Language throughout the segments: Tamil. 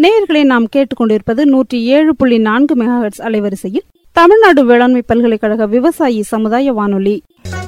நேயர்களை நாம் கேட்டுக்கொண்டிருப்பது நூற்றி ஏழு புள்ளி நான்கு மெகாஹெட்ஸ் அலைவரிசையில் தமிழ்நாடு வேளாண்மை பல்கலைக்கழக விவசாயி சமுதாய வானொலி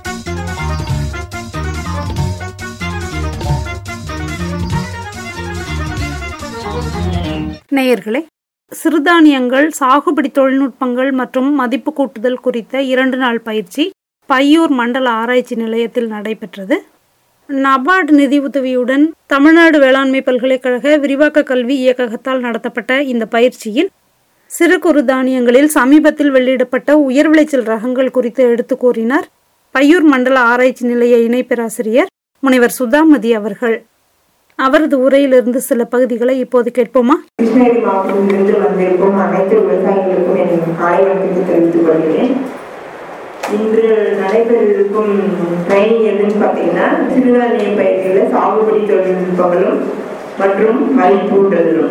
நேயர்களே சிறுதானியங்கள் சாகுபடி தொழில்நுட்பங்கள் மற்றும் மதிப்பு கூட்டுதல் குறித்த இரண்டு நாள் பயிற்சி பையூர் மண்டல ஆராய்ச்சி நிலையத்தில் நடைபெற்றது நபார்டு நிதியுதவியுடன் தமிழ்நாடு வேளாண்மை பல்கலைக்கழக விரிவாக்க கல்வி இயக்ககத்தால் நடத்தப்பட்ட இந்த பயிற்சியில் சிறு குறு தானியங்களில் சமீபத்தில் வெளியிடப்பட்ட உயர் விளைச்சல் ரகங்கள் குறித்து எடுத்து கூறினார் பையூர் மண்டல ஆராய்ச்சி நிலைய இணை பேராசிரியர் முனைவர் சுதாமதி அவர்கள் அவரது உரையிலிருந்து சில பகுதிகளை இப்போது கேட்போமா கிருஷ்ணகிரி மாவட்டத்திலிருந்து வந்திருக்கும் அனைத்து விவசாயிகளுக்கும் என் காலை வணக்கத்தை தெரிவித்துக் கொள்கிறேன் இன்று நடைபெற இருக்கும் ட்ரைனிங் எதுன்னு பார்த்தீங்கன்னா சிறுதானிய பயிர்களில் சாகுபடி தொழில்நுட்பங்களும் மற்றும் மதிப்பூட்டுதலும்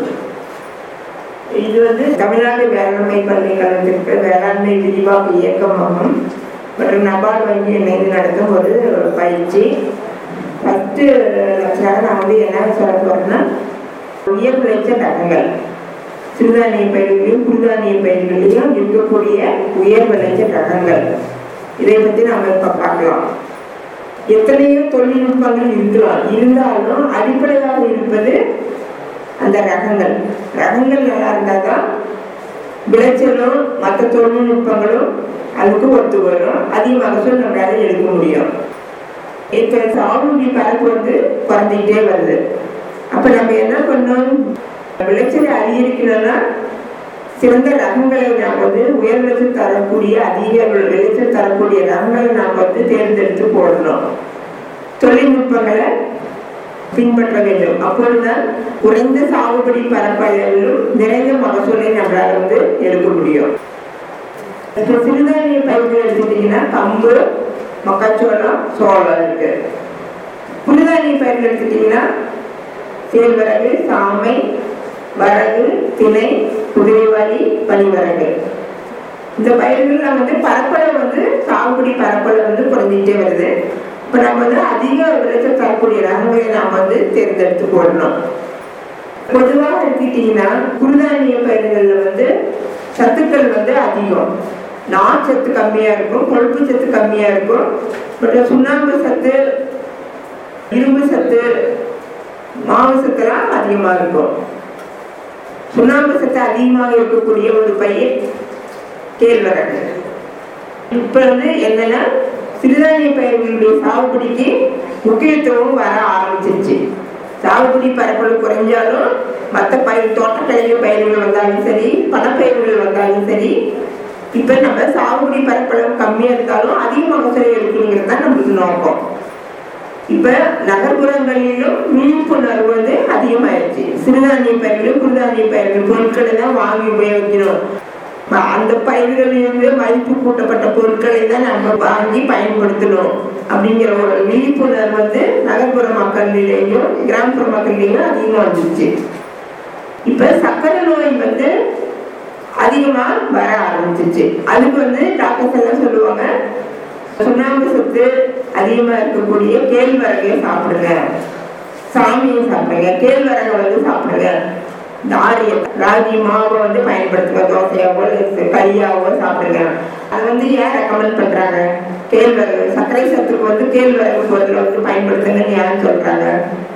இது வந்து தமிழ்நாடு வேளாண்மை பல்கலைக்கழகத்திற்கு வேளாண்மை விரிவாக்க இயக்கமாகும் மற்றும் நபார்டு வங்கி இணைந்து நடத்தும் ஒரு பயிற்சி ஃபஸ்ட்டு லட்சணம் நான் வந்து என்ன சொல்ல போகிறேன்னா உயர் விளைச்ச ரகங்கள் சிறுதானிய பயிர்களையும் குறுதானிய பயிர்களையும் இருக்கக்கூடிய உயர் விளைச்ச ரகங்கள் இதை பற்றி நம்ம இப்போ பார்க்கலாம் எத்தனையோ தொழில்நுட்பங்கள் இருக்கலாம் இருந்தாலும் அடிப்படையாக இருப்பது அந்த ரகங்கள் ரகங்கள் நல்லா இருந்தால் தான் விளைச்சலும் மற்ற தொழில்நுட்பங்களும் அதுக்கு ஒத்து வரும் அதிக மகசூல் நம்மளால எடுக்க முடியும் இப்போ சாகுபடி பரப்பு வந்து குறைஞ்சிக்கிட்டே வருது அப்போ நம்ம என்ன பண்ணோம் விளைச்சலை அதிகரிக்கணும்னா சிறந்த ரகங்களை நாம் வந்து உயர் விளைச்சல் தரக்கூடிய அதிக விளைச்சல் தரக்கூடிய ரகங்களை நாம் வந்து தேர்ந்தெடுத்து போடணும் தொழில்நுட்பங்களை பின்பற்ற வேண்டும் அப்பொழுதுதான் குறைந்த சாகுபடி பரப்பளவிலும் நிறைந்த மகசூலை நம்மளால வந்து எடுக்க முடியும் இப்போ சிறுதானிய பயிர்கள் எடுத்துட்டீங்கன்னா கம்பு மக்காச்சோளம் சோளம் இருக்கு புழுதானிய பயிர்கள் எடுத்துட்டீங்கன்னா கேழ்வரகு சாமை வரகு திணை குதிரைவாளி பனிவரகு இந்த பயிர்கள்லாம் வந்து பரப்பளவு வந்து சாகுபடி பரப்பளவு வந்து குறைஞ்சிட்டே வருது இப்போ நம்ம வந்து அதிக விளைச்சல் தரக்கூடிய ரகங்களை நாம் வந்து தேர்ந்தெடுத்து போடணும் பொதுவாக எடுத்துக்கிட்டிங்கன்னா குருதானிய பயிர்களில் வந்து சத்துக்கள் வந்து அதிகம் நார்ச்சத்து கம்மியாக இருக்கும் கொழுப்பு சத்து கம்மியாக இருக்கும் பட் சுண்ணாம்பு சத்து இரும்பு சத்து மாவு சத்துலாம் அதிகமாக இருக்கும் சுண்ணாம்பு சத்து அதிகமாக இருக்கக்கூடிய ஒரு பயிர் கேழ்வரகு இப்போ வந்து என்னன்னா சிறுதானிய பயிர்களுடைய சாகுபடிக்கு முக்கியத்துவம் வர ஆரம்பிச்சிருச்சு சாகுபடி பரப்பளவு குறைஞ்சாலும் மற்ற பயிர் தோட்டக்கலையில் பயிர்கள் வந்தாலும் சரி பணப்பயிர்கள் வந்தாலும் சரி இப்போ நம்ம சாகுபடி பரப்பளவு கம்மியாக இருந்தாலும் அதிக மகசூலை எடுக்கணுங்கிறது தான் நம்மளுக்கு நோக்கம் இப்போ நகர்ப்புறங்களிலும் விழிப்புணர்வு வந்து அதிகமாயிருச்சு சிறுதானிய பயிர்களும் குறுதானிய பயிர்கள் பொருட்களை தான் வாங்கி உபயோகிக்கணும் அந்த பயிர்களிலிருந்து மதிப்பு கூட்டப்பட்ட பொருட்களை தான் நம்ம வாங்கி பயன்படுத்தணும் அப்படிங்கிற ஒரு விழிப்புணர்வு வந்து நகர்ப்புற மக்களிலேயும் கிராமப்புற மக்களிலேயும் அதிகமாக வந்துருச்சு இப்போ சர்க்கரை நோய் வந்து அதிகமாக வர ஆரம்பிச்சிச்சு அதுக்கு வந்து டாக்டர்ஸ் எல்லாம் சொல்லுவாங்க சுண்ணாம்பு சத்து அதிகமாக இருக்கக்கூடிய கேழ்வரகை சாப்பிடுங்க சாமியை சாப்பிடுங்க கேழ்வரகை வந்து சாப்பிடுங்க தாரிய ராகி மாவை வந்து பயன்படுத்துங்க தோசையாவோ களியாவோ சாப்பிடுங்க அது வந்து ஏன் ரெக்கமெண்ட் பண்றாங்க கேழ்வரகு சர்க்கரை சத்துக்கு வந்து கேழ்வரகு பொருளை வந்து பயன்படுத்துங்கன்னு ஏன் சொல்றாங்க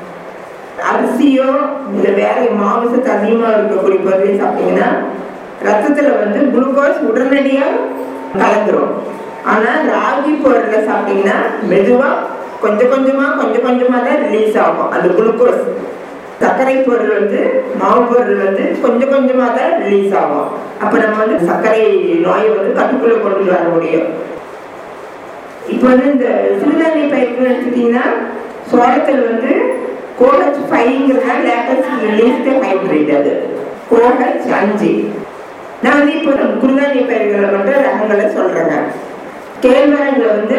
அரிசியோ இல்லை வேற மாவு சத்து அதிகமாக இருக்கக்கூடிய பொருளை சாப்பிட்டீங்கன்னா ரத்தத்துல வந்து குளுக்கோஸ் உடனடியா கலந்துரும் ஆனா ராகி பொருளை சாப்பிட்டீங்கன்னா மெதுவா கொஞ்சம் கொஞ்சமா கொஞ்சம் கொஞ்சமா தான் ரிலீஸ் ஆகும் அந்த குளுக்கோஸ் சர்க்கரை பொருள் வந்து மாவு பொருள் வந்து கொஞ்சம் கொஞ்சமா தான் ரிலீஸ் ஆகும் அப்ப நம்ம வந்து சர்க்கரை நோயை வந்து கட்டுக்குள்ள கொண்டு வர முடியும் இப்போ வந்து இந்த சிறுதானிய பயிர்கள் எடுத்துட்டீங்கன்னா சோளத்தில் வந்து கோஹெச் ஃபைவ்ங்கிறதா லேட்டஸ்ட் ரிலீஸ்ட் ஹைபிரிட் அது கோஹெச் அஞ்சு நான் வந்து இப்போ குருதானிய பயிர்களை மட்டும் ரகங்களை சொல்றேங்க கேழ்வரகுல வந்து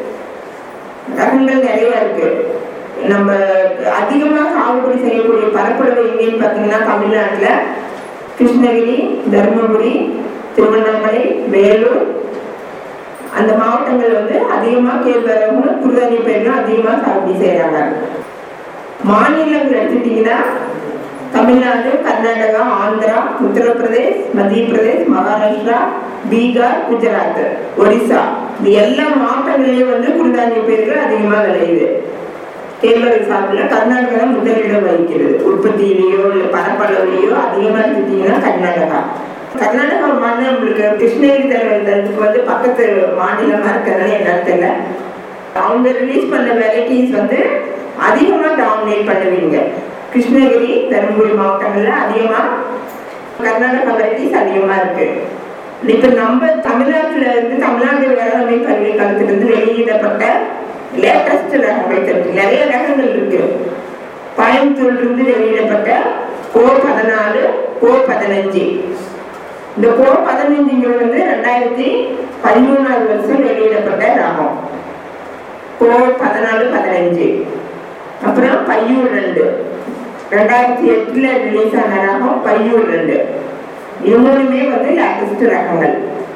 ரகங்கள் நிறைய இருக்கு நம்ம அதிகமாக சாகுபடி செய்யக்கூடிய பரப்பளவு எங்கேன்னு பார்த்தீங்கன்னா தமிழ்நாட்டில் கிருஷ்ணகிரி தருமபுரி திருவண்ணாமலை வேலூர் அந்த மாவட்டங்கள் வந்து அதிகமாக கேழ்வரகும் குருதானிய பயிர்களும் அதிகமாக சாகுபடி செய்கிறாங்க மாநிலங்கள் எடுத்துட்டீங்கன்னா தமிழ்நாடு கர்நாடகா ஆந்திரா உத்தரப்பிரதேஷ் மத்திய பிரதேஷ் மகாராஷ்டிரா பீகார் குஜராத் ஒடிசா இது எல்லா மாவட்டங்களிலும் வந்து குருதானிய பயிர்கள் அதிகமாக விளையுது கேழ்வரகு சாப்பிடல கர்நாடகா தான் முதலிடம் வகிக்கிறது உற்பத்தியிலேயோ இல்லை பரப்பளவுலேயோ அதிகமாக எடுத்துட்டீங்கன்னா கர்நாடகா கர்நாடகா மாநிலம் நம்மளுக்கு கிருஷ்ணகிரி தரத்துக்கு வந்து பக்கத்து மாநிலமாக இருக்கிறதுனால என்னன்னு தெரியல அவங்க ரிலீஸ் பண்ண வெரைட்டிஸ் வந்து அதிகமாக டாமினேட் பண்ணுவீங்க கிருஷ்ணகிரி தருமபுரி மாவட்டங்கள்ல அதிகமாக கர்நாடகா வெரைட்டிஸ் அதிகமாக இருக்கு இப்ப நம்ம தமிழ்நாட்டுல இருந்து தமிழ்நாடு வேளாண்மை பல்கலைக்கழகத்திலிருந்து வெளியிடப்பட்ட லேட்டஸ்ட் ரகங்கள் இருக்கு நிறைய ரகங்கள் இருக்கு கோயம்புத்தூர்ல இருந்து வெளியிடப்பட்ட கோ பதினாலு கோ பதினஞ்சு இந்த கோ பதினஞ்சுங்கிறது வந்து ரெண்டாயிரத்தி பதிமூணாவது வருஷம் வெளியிடப்பட்ட ரகம் கோ பதினாலு பதினஞ்சு அப்புறம் பையூர் ரெண்டு ரெண்டாயிரத்தி எட்டுல ரிலீஸ் ஆன ரகம் பையூர் ரெண்டு இது மூணுமே வந்து லேட்டஸ்ட் ரகங்கள்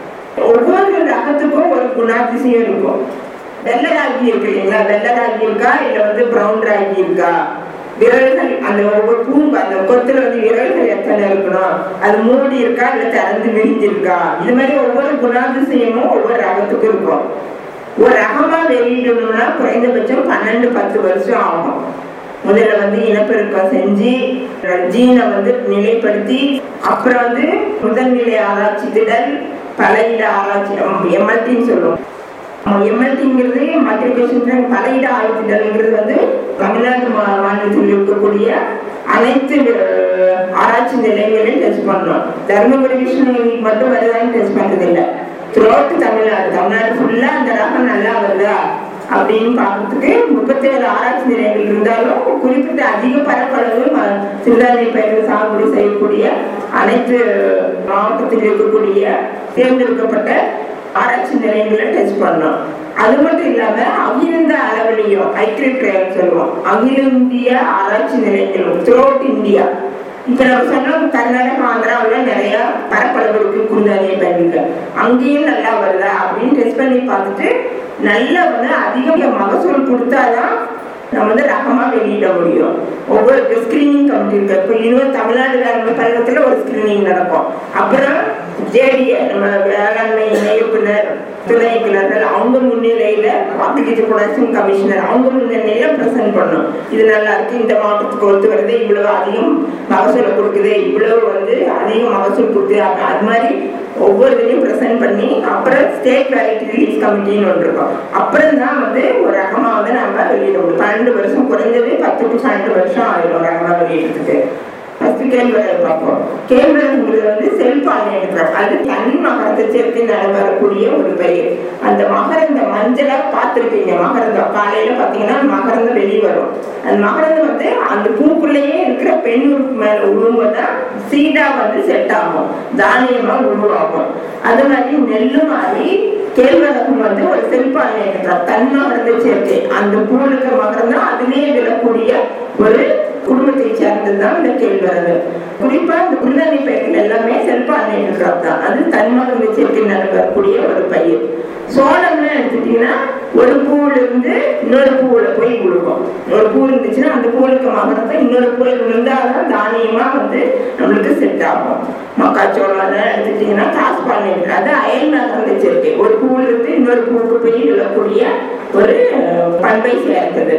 ஒவ்வொரு ரகத்துக்கும் ஒரு குணாதிசயம் இருக்கும் வெள்ளை ராகி இருக்கு இல்லைங்களா வெள்ளை ராகி இருக்கா இல்ல வந்து பிரவுன் ராகி இருக்கா விரல்கள் அந்த ஒவ்வொரு பூங்கு அந்த கொத்துல வந்து விரல்கள் எத்தனை இருக்கணும் அது மூடி இருக்கா இல்ல திறந்து விரிஞ்சிருக்கா இது மாதிரி ஒவ்வொரு குணாதிசயமும் ஒவ்வொரு ரகத்துக்கும் இருக்கும் ஒரு ரகமா வெளியிடணும்னா குறைந்தபட்சம் பன்னெண்டு பத்து வருஷம் ஆகும் முதல்ல வந்து இனப்பெருக்கம் செஞ்சு ஜீனை வந்து நிலைப்படுத்தி அப்புறம் வந்து முதல்நிலை ஆராய்ச்சி திடல் பலையிட ஆராய்ச்சி எம்எல்டின்னு சொல்லுவோம் எம்எல்டிங்கிறது மல்டிபிகேஷன் பலையிட ஆராய்ச்சிதல்ங்கிறது வந்து தமிழ்நாடு மா- மாநிலத்தில் இருக்கக்கூடிய அனைத்து அஹ், ஆராய்ச்சி நிலையங்களையும் டெஸ்ட் பண்ணோம் தருமபுரி கிருஷ்ணகிரிக்கு மட்டும் வருதான்னு டெஸ்ட் பண்றது இல்லை த்ரோட் தமிழ்நாடு தமிழ்நாடு ஃபுல்லா அந்த ரகம் நல்லா வருதா அப்படின்னு பார்க்கறதுக்கு முப்பத்தேழு ஆராய்ச்சி நிலையங்கள் இருந்தாலும் குறிப்பிட்ட அதிக பரப்பளவு ம- சிறுதானிய பயிர்கள் சாகுபடி செய்யக்கூடிய அனைத்து மாவட்டத்தில் இருக்கக்கூடிய தேர்ந்தெடுக்கப்பட்ட ஆராய்ச்சி நிலையங்களை டெஸ்ட் பண்ணோம் அது மட்டும் இல்லாம அகிலந்த அளவிலையும் ஐக்ரிட் ட்ரையல் சொல்லுவோம் அகில இந்திய ஆராய்ச்சி நிலையங்கள் த்ரோட் இந்தியா இப்ப நம்ம சொன்னோம் கர்நாடகா ஆந்திராவில் நிறைய பரப்பளவு இருக்கு குருதானிய பயிர்கள் அங்கேயும் நல்லா வருதா அப்படின்னு டெஸ்ட் பண்ணி பார்த்துட்டு நல்ல வந்து அதிக மகசூல் கொடுத்தாதான் நம்ம வந்து ரகமா வெளியிட முடியும் ஒவ்வொரு ஸ்கிரீனிங் கமிட்டி இருக்கு இப்போ இன்னும் தமிழ்நாடு வேளாண்மை கழகத்துல ஒரு ஸ்கிரீனிங் நடக்கும் அப்புறம் ஜேடிஏ நம்ம வேளாண்மை இணைப்புனர் துணை இயக்குனர்கள் அவங்க முன்னிலையில அப்ளிகேஷன் ப்ரொடக்ஷன் கமிஷனர் அவங்க முன்னிலையில பிரசன்ட் பண்ணும் இது நல்லா இருக்கு இந்த மாவட்டத்துக்கு ஒத்து வருது இவ்வளவு அதிகம் மகசூலை கொடுக்குது இவ்வளவு வந்து அதிக மகசூல் கொடுக்குது அப்ப அது மாதிரி ஒவ்வொரு இதையும் பிரசன்ட் பண்ணி அப்புறம் ஸ்டேட் வெரைட்டி ரிலீஸ் கமிட்டின்னு ஒன்று இருக்கும் அப்புறம் தான் வந்து ஒரு ரகமா வந்து நம்ம வெளியிட முடியும் பன்னெண்டு வருஷம் குறைஞ்சது பத்து டு பன்னெண்டு வருஷம் ஆயிடும் ரகமா வெளியிடுறதுக்கு ஃபர்ஸ்ட் கேழ்வரகு பார்ப்போம் கேழ்வரகுங்கிறது வந்து செல்பால் எடுக்கிறோம் அது தனி மகரத்தை சேர்த்து நடைபெறக்கூடிய ஒரு பயிர் அந்த மகரந்த மஞ்சளா பார்த்துருப்பீங்க மகரந்தம் காலையில பார்த்தீங்கன்னா மகரந்தம் வெளியே வரும் அந்த மகரந்தம் வந்து அந்த பூக்குள்ளேயே இருக்கிற பெண் உறுப்பு மேல உருவதான் சீடா வந்து செட் ஆகும் தானியமா உருவாகும் அது மாதிரி நெல்லு மாதிரி கேழ்வரகும் வந்து ஒரு செல்பால் எடுக்கிறோம் தன் மகரந்த சேர்க்கை அந்த பூலுக்கு மகரந்தம் அதுலயே விழக்கூடிய ஒரு குடும்பத்தை சேர்ந்ததுதான் இந்த கேழ்வரகு குறிப்பா இந்த குருதானி பயிர்கள் எல்லாமே செல்பான்மை இருக்கிறது தான் அது தன்மகந்த சேர்க்கை நடைபெறக்கூடிய ஒரு பயிர் சோளம்னு எடுத்துட்டீங்கன்னா ஒரு பூவுல இருந்து இன்னொரு பூவுல போய் விழுகும் ஒரு பூ இருந்துச்சுன்னா அந்த பூவுக்கு மகரத்தை இன்னொரு பூவில் விழுந்தாதான் தானியமா வந்து நம்மளுக்கு செட் ஆகும் மக்காச்சோளம் அதெல்லாம் எடுத்துட்டீங்கன்னா காசு பண்ணி அது அயல் நகர்ந்த சேர்க்கை ஒரு பூவுல இருந்து இன்னொரு பூவுக்கு போய் விழக்கூடிய ஒரு அஹ், பண்பை சேர்ந்தது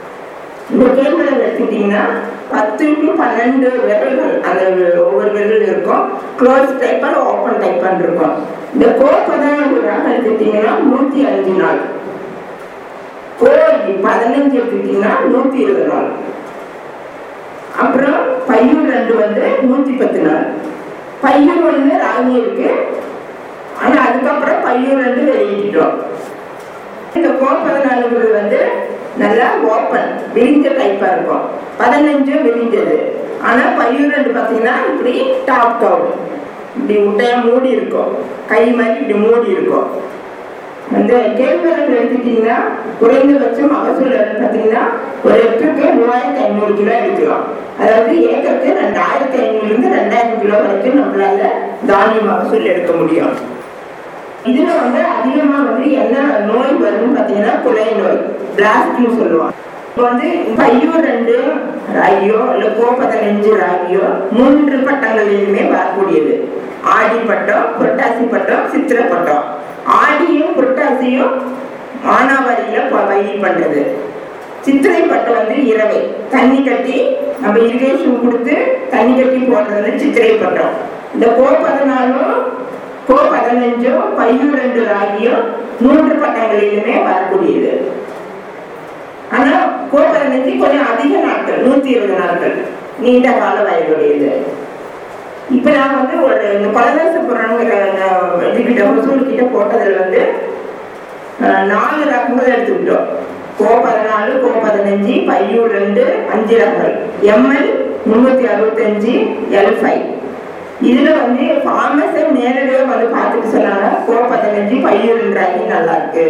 இந்த கேழ்வரகு எடுத்துக்கிட்டீங்கன்னா பத்து டு பன்னெண்டு விரல்கள் அந்த ஒவ்வொரு விரல் இருக்கும் க்ளோஸ் டைப்பர் ஓப்பன் டைப்பர் இருக்கும் இந்த கோப்பதான் ரகம் எடுத்துக்கிட்டீங்கன்னா நூத்தி அஞ்சு நாள் கோழி பதினஞ்சு எடுத்துக்கிட்டீங்கன்னா நூத்தி இருபது நாள் அப்புறம் பையூர் ரெண்டு வந்து நூத்தி பத்து நாள் பையூர் வந்து ராகி இருக்கு ஆனா அதுக்கப்புறம் பையூர் ரெண்டு வெளியிட்டோம் இந்த கோப்பதனாலுங்கிறது வந்து நல்லா ஓப்பன் விரிஞ்ச டைப்பா இருக்கும் பதினஞ்சு விரிஞ்சது ஆனா பையூர் ரெண்டு பார்த்தீங்கன்னா இப்படி டாப் கவுன் இப்படி முட்டையா மூடி இருக்கும் கை மாதிரி இப்படி மூடி இருக்கும் அந்த கேழ்வரகு எடுத்துட்டீங்கன்னா குறைந்தபட்சம் மகசூல் எவ்வளவுன்னு பார்த்தீங்கன்னா ஒரு ஏக்கருக்கு மூவாயிரத்தி ஐநூறு கிலோ எடுக்கலாம் அதாவது ஏக்கருக்கு ரெண்டாயிரத்தி ஐநூறுல இருந்து ரெண்டாயிரம் கிலோ வரைக்கும் நம்மளால தானிய மகசூல் எடுக்க முடியும் இதுல வந்து அதிகமா வந்து என்ன நோய் வரும்னு பாத்தீங்கன்னா குலை நோய் பிளாஸ்ட்னு சொல்லுவோம் இப்போ வந்து பையூர் ரெண்டு ராகியோ இல்ல கோ பதினஞ்சு ராகியோ மூன்று பட்டங்களிலுமே வரக்கூடியது ஆடி பட்டம் புரட்டாசி பட்டம் சித்திரை பட்டம் ஆடியும் புரட்டாசியும் மானாவாரியில ப- பயிர் பண்றது சித்திரை பட்டம் வந்து இரவை தண்ணி கட்டி நம்ம இரிகேஷன் கொடுத்து தண்ணி கட்டி போடுறது வந்து சித்திரை பட்டம் இந்த கோ பதினாலும் கோ பதினஞ்சும் பையூர் ரெண்டு ராகியும் மூன்று பட்டங்களிலுமே வரக்கூடியது ஆனா கோ பதினஞ்சு கொஞ்சம் அதிக நாட்கள் நூத்தி இருபது நாட்கள் நீண்ட கால வயதுடையது இப்ப நான் வந்து ஒரு இந்த பரதேசபுரங்கிற இதுகிட்ட ஹொசூல் கிட்ட போட்டதுல வந்து அஹ், நாலு ரகங்கள் எடுத்துக்கிட்டோம் கோ பதினாலு கோ பதினஞ்சு பையூர் ரெண்டு அஞ்சு ரகங்கள் எம்எல் முன்னூத்தி அறுபத்தஞ்சு எல் ஃபைவ் இதுல வந்து ஃபார்மஸை நேரடியாக வந்து பார்த்துட்டு சொன்னாங்க கோ பதினஞ்சு பையூர் ரெண்டாகி நல்லா இருக்கு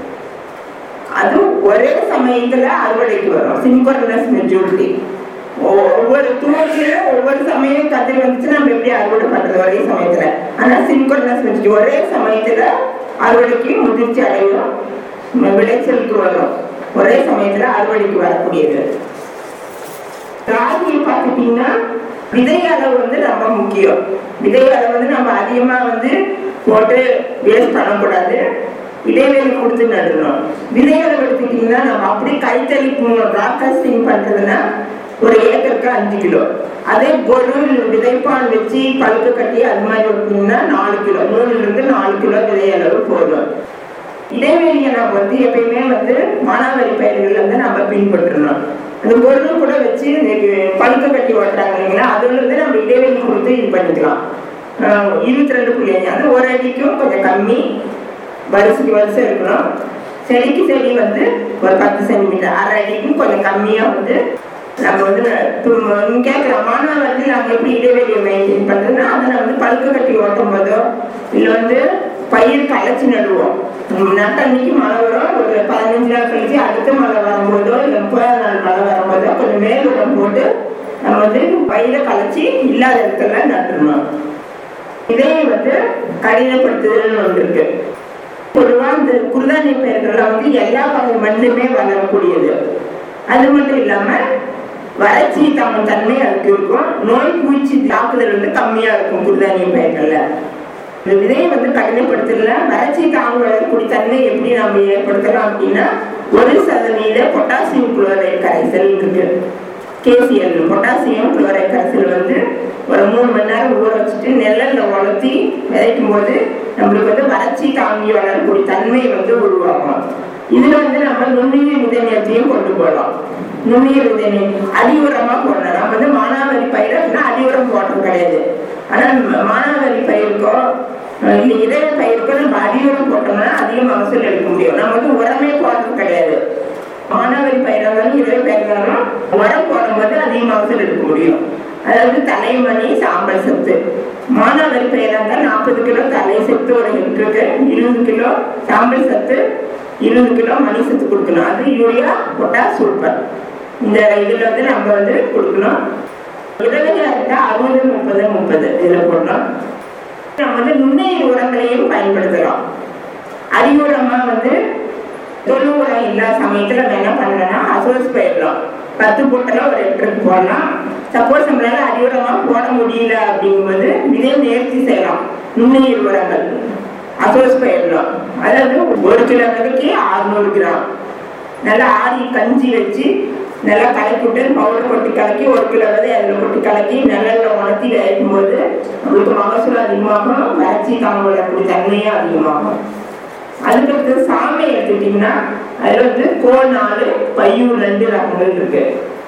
அது ஒரே சமயத்துல அறுவடைக்கு வரும் சின்கோர்னஸ் மெஜூரிட்டி ஒவ்வொரு தூரத்திலும் ஒவ்வொரு சமயம் கதிர் வந்துச்சு நம்ம எப்படி அறுவடை பண்றது ஒரே சமயத்துல ஆனா சின்கோர்னஸ் மெஜூரிட்டி ஒரே சமயத்துல அறுவடைக்கு முதிர்ச்சி அடையும் ம- விளைச்சலுக்கு வரும் ஒரே சமயத்துல அறுவடைக்கு வரக்கூடியது ராகியை பார்த்துட்டீங்கன்னா விதை அளவு வந்து ரொம்ப முக்கியம் விதை அளவு வந்து நம்ம அதிகமா வந்து போட்டு வேஸ்ட் பண்ணக்கூடாது இடைவெளி கொடுத்து நடணும் விதை அளவு எடுத்துக்கிட்டீங்கன்னா நம்ம அப்படியே கைத்தறி ப்ராட்காஸ்டிங் பண்றதுன்னா ஒரு ஏக்கருக்கு அஞ்சு கிலோ அதே பொருள் விதைப்பான் வச்சு பழுக்க கட்டி அது மாதிரி வைப்பீங்கன்னா நாலு கிலோ மூணுல இருந்து நாலு கிலோ விதை அளவு போதும் இடைவெளியை நம்ம வந்து எப்பயுமே வந்து மானாவாரி பயிர்கள் வந்து நம்ம பின்பற்றணும் அந்த பொருள் கூட வச்சு இன்னைக்கு பழுக்க கட்டி ஓட்டுறாங்க இல்லைங்களா அதுல இருந்து நம்ம இடைவெளி கொடுத்து இது பண்ணிக்கலாம் ஆஹ் இருபத்தி ரெண்டு புள்ளி அஞ்சு அது ஒரு அடிக்கும் கொஞ்சம் கம்மி வருஷத்துக்கு வருஷம் இருக்கணும் செடிக்கு செடி வந்து ஒரு பத்து சென்டிமீட்டர் அரை அடிக்கும் கொஞ்சம் கம்மியா வந்து நம்ம வந்து கேட்குற மாணவர்கள் நாங்கள் எப்படி இடைவெளியை மெயின்டைன் பண்ணுறதுன்னா அதை வந்து பழுக்க கட்டி ஓட்டும் போதோ இல்லை வந்து பயிர் களைச்சி நடுவோம் உம் நட்ட அன்னைக்கு மழை வரும் ஒரு பதினஞ்சு நாள் கழிச்சு அடுத்த மழை வரும்போதோ இல்லை முப்பதாம் நாள் மழை வரும்போதோ கொஞ்சம் மேல் உரம் போட்டு நம்ம வந்து பயிரை களைச்சி இல்லாத இடத்துல நட்டுறணும் இதே வந்து கடினப்படுத்துதல்னு ஒன்று இருக்கு பொதுவா இந்த குருதானி பயிர்கள்லாம் வந்து எல்லா வகை மண்ணுமே வளரக்கூடியது அது மட்டும் இல்லாம வறட்சி தம் தன்மை அதுக்கு இருக்கும் நோய் பூச்சி தாக்குதல் வந்து கம்மியா இருக்கும் குருதானிய பயிர்கள்ல இந்த விதையை வந்து கடினப்படுத்தல வறட்சி தாங்க வளரக்கூடிய தன்மை எப்படி நம்ம ஏற்படுத்தலாம் அப்படின்னா ஒரு சதவீத பொட்டாசியம் குளோரைட் கரைசல் இருக்கு கேசிஎல் பொட்டாசியம் குளோரைட் கரைசல் வந்து ஒரு மூணு மணி நேரம் ஊற வச்சுட்டு நெல்லல்ல உலர்த்தி விதைக்கும் போது நம்மளுக்கு வந்து வறட்சி தாங்கி வளரக்கூடிய தன்மை வந்து உருவாகும் இதுல வந்து நம்ம நுண்ணுயிர் விதைநீரத்தையும் கொண்டு போகலாம் நுண்ணுயிர் விதைநீர் அடி உரமா போடலாம் நம்ம வந்து மானாவாரி பயிர் அப்படின்னா அடி உரம் போடுறது கிடையாது ஆனா ம- மானாவாரி பயிருக்கோ அஹ் இல்ல இதர பயிருக்கோ நம்ம அடி உரம் போட்டோம்னா அதிக மகசூல் எடுக்க முடியும் நம்ம வந்து உரமே போடுறது கிடையாது மானாவாரி பயிரானாலும் இதர பயிரானாலும் உரம் போடும்போது அதிக மகசூல் எடுக்க முடியும் அதாவது தலைமணி சாம்பல் சத்து மானாவாரி பயிராக நாற்பது கிலோ தலை சத்து ஒரு ஹெக்டருக்கு இருபது கிலோ சாம்பல் சத்து இருபது கிலோ மணி சத்து கொடுக்கணும் அது யூரியா பொட்டாஸ் சூப்பர் இந்த இதுல வந்து நம்ம வந்து கொடுக்கணும் இருபது இருந்தா அறுபது முப்பது முப்பது இதுல போடணும் நம்ம வந்து நுண்ணுயிர் உரங்களையும் பயன்படுத்தலாம் அடி உரமா வந்து தொழு உரம் இல்லாத சமயத்துல நம்ம என்ன பண்ணலாம்னா அசோஸ் பயிரலாம் பத்து பொட்டெல்லாம் ஒரு ஹெக்டருக்கு போடலாம் சப்போஸ் நம்மளால அடி உரமா போட முடியல அப்படிங்கும்போது இதே நேர்த்தி செய்யலாம் நுண்ணுயிர் உரங்கள் அசோஸ் பயிரலாம் அதாவது ஒரு கிலோ விதைக்கு அறுநூறு கிராம் நல்லா ஆடி கஞ்சி வச்சு நல்லா கலக்கி விட்டு பவுடர் கொட்டி கலக்கி ஒரு கிலோ விதை அதில் கொட்டி கலக்கி நல்லெண்ண உணர்த்தி வைக்கும் போது நம்மளுக்கு மகசூல் அதிகமாகும் வறட்சி தாங்க விடக்கூடிய தன்மையும் அதிகமாகும் அதுக்கடுத்து சாமை எடுத்துக்கிட்டிங்கன்னா அதில் வந்து கோநாலு பையூர் ரெண்டு ரகங்கள் இருக்கு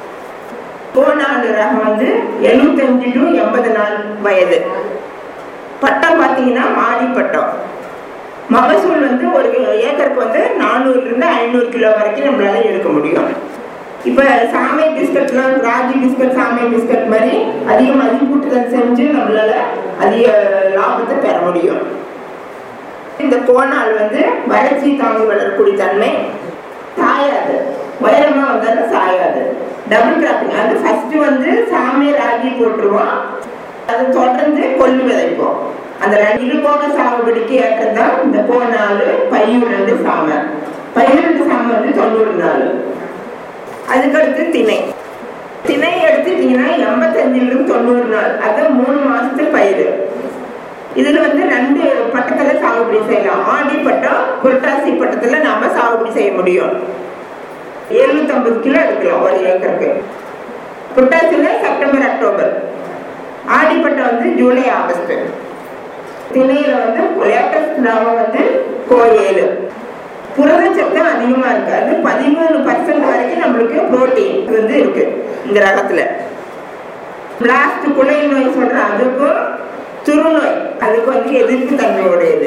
கோநாலு ரகம் வந்து எழுபத்தஞ்சு டு எண்பது நாள் வயது பட்டம் பார்த்தீங்கன்னா மாடி பட்டம் மகசூல் வந்து ஒரு ஏக்கருக்கு வந்து நானூறுல இருந்து ஐநூறு கிலோ வரைக்கும் நம்மளால எடுக்க முடியும் இப்ப சாமை பிஸ்கட்லாம் ராகி பிஸ்கட் சாமை பிஸ்கட் மாதிரி அதிக மதிப்பூட்டுதல் செஞ்சு நம்மளால அதிக லாபத்தை பெற முடியும் இந்த கோணால் வந்து வறட்சி தாங்கி வளரக்கூடிய தன்மை சாயாது உயரமா வந்தாலும் சாயாது டபுள் கிராப்பிங் அது ஃபர்ஸ்ட் வந்து சாமை ராகி போட்டுருவோம் அது தொடர்ந்து கொள்ளு விதைப்போம் அந்த ரெண்டு இருபோக சாகுபடிக்கு ஏற்றதான் இந்த கோணாலு பையூர் ரெண்டு சாமை பையூர் ரெண்டு சாமை வந்து தொண்ணூறு நாள் அதுக்கடுத்து திணை திணை எடுத்துட்டீங்கன்னா எண்பத்தஞ்சிலிருந்து தொண்ணூறு நாள் அது மூணு மாசத்து பயிர் இதுல வந்து ரெண்டு பட்டத்துல சாகுபடி செய்யலாம் ஆடி பட்டம் புரட்டாசி பட்டத்துல நாம சாகுபடி செய்ய முடியும் எழுநூத்தம்பது கிலோ எடுக்கலாம் ஒரு ஏக்கருக்கு புரட்டாசியில செப்டம்பர் அக்டோபர் ஆடி பட்டம் வந்து ஜூலை ஆகஸ்ட் திணையில வந்து லேட்டஸ்ட் நாம வந்து கோயேழு புரதச்சத்து அதிகமா இருக்கு அது பதிமூணு பர்சன்ட் வரைக்கும் நம்மளுக்கு புரோட்டீன் வந்து இருக்கு இந்த ரகத்துல பிளாஸ்ட் குலை நோய் சொல்ற அதுக்கும் துருநோய் அதுக்கு வந்து எதிர்ப்பு தன்மையுடையது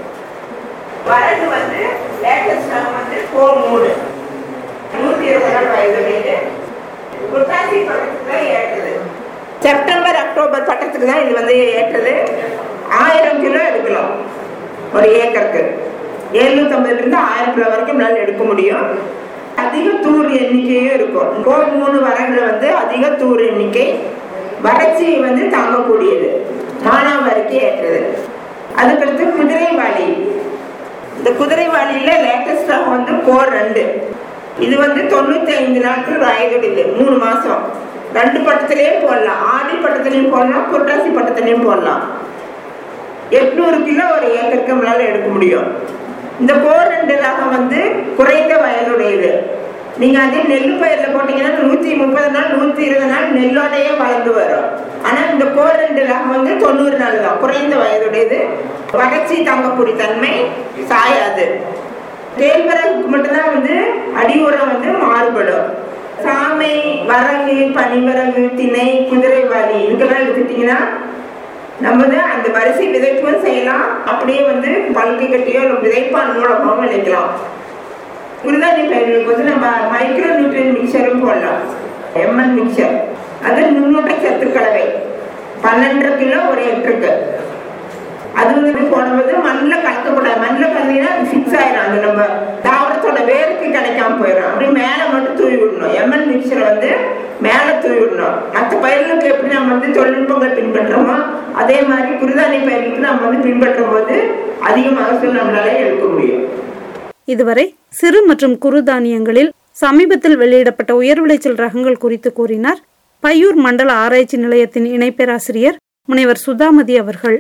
வரது வந்து லேட்டஸ்ட் வந்து கோர் மூணு நூத்தி இருபது நாள் வயதுடையது புரட்டாசி பட்டத்துக்கு தான் ஏற்றது செப்டம்பர் அக்டோபர் பட்டத்துக்கு தான் இது வந்து ஏற்றது ஆயிரம் கிலோ எடுக்கலாம் ஒரு ஏக்கருக்கு எழுநூத்தம்பதுல இருந்து ஆயிரம் கிலோ வரைக்கும் நம்மளால எடுக்க முடியும் அதிக தூர் எண்ணிக்கையும் இருக்கும் கோல் மூணு வரகுல வந்து அதிக தூர் எண்ணிக்கை வறட்சி வந்து தாங்கக்கூடியது மானாவாரிக்கு ஏற்றது அதுக்கடுத்து குதிரைவாளி இந்த குதிரைவாளியில லேட்டஸ்ட் ரகம் வந்து கோர் ரெண்டு இது வந்து தொண்ணூத்தி ஐந்து நாட்கள் வயதுடையது மூணு மாசம் ரெண்டு பட்டத்திலையும் போடலாம் ஆடி பட்டத்திலையும் போடலாம் புரட்டாசி பட்டத்திலையும் போடலாம் எட்நூறு கிலோ ஒரு ஏக்கருக்கு நம்மளால எடுக்க முடியும் இந்த கோர் ரெண்டு ரகம் வந்து குறைந்த வயதுடையது நீங்க அதே நெல் பயிர்ல போட்டீங்கன்னா நூத்தி முப்பது நாள் நூத்தி இருபது நாள் நெல்லோடையே வளர்ந்து வரும் ஆனா இந்த கோர் ரெண்டு ரகம் வந்து தொண்ணூறு நாள் தான் குறைந்த வயதுடையது வறட்சி தாங்கக்கூடிய தன்மை சாயாது கேழ்வரகுக்கு மட்டும்தான் வந்து அடி உரம் வந்து மாறுபடும் சாமை வரகு பனிவரகு திணை குதிரைவாளி இதுக்கெல்லாம் எடுத்துட்டீங்கன்னா நம்ம வந்து அந்த வரிசை விதைப்பும் செய்யலாம் அப்படியே வந்து பல்கை கட்டியோ இல்லை விதைப்பான் மூலமாகவும் விளைக்கலாம் குருதானி பயிர்களுக்கு வந்து நம்ம மைக்ரோ நியூட்ரியன் மிக்சரும் போடலாம் எம்என் மிக்சர் அது நுண்ணூட்ட சத்து கலவை பன்னெண்டரை கிலோ ஒரு ஏக்கருக்கு அது வந்து போடும்போது மண்ணில் கலக்கக்கூடாது மண்ணில் கலந்தீங்கன்னா ஃபிக்ஸ் ஆயிடும் அது நம்ம தாவரத்தோட வேருக்கு கிடைக்காம போயிடும் அப்படியே மேலே மட்டும் தூவி விடணும் எம்என் மிக்சரை வந்து மேலே தூவி விடணும் மற்ற பயிர்களுக்கு எப்படி நம்ம வந்து தொழில்நுட்பங்கள் பின்பற்றுறோமோ அதே மாதிரி குருதானி பயிர்களுக்கு நம்ம வந்து பின்பற்றும் போது அதிக மகசூல் நம்மளால எடுக்க முடியும் இதுவரை சிறு மற்றும் குறு தானியங்களில் சமீபத்தில் வெளியிடப்பட்ட உயர் விளைச்சல் ரகங்கள் குறித்து கூறினார் பையூர் மண்டல ஆராய்ச்சி நிலையத்தின் இணை பேராசிரியர் முனைவர் சுதாமதி அவர்கள்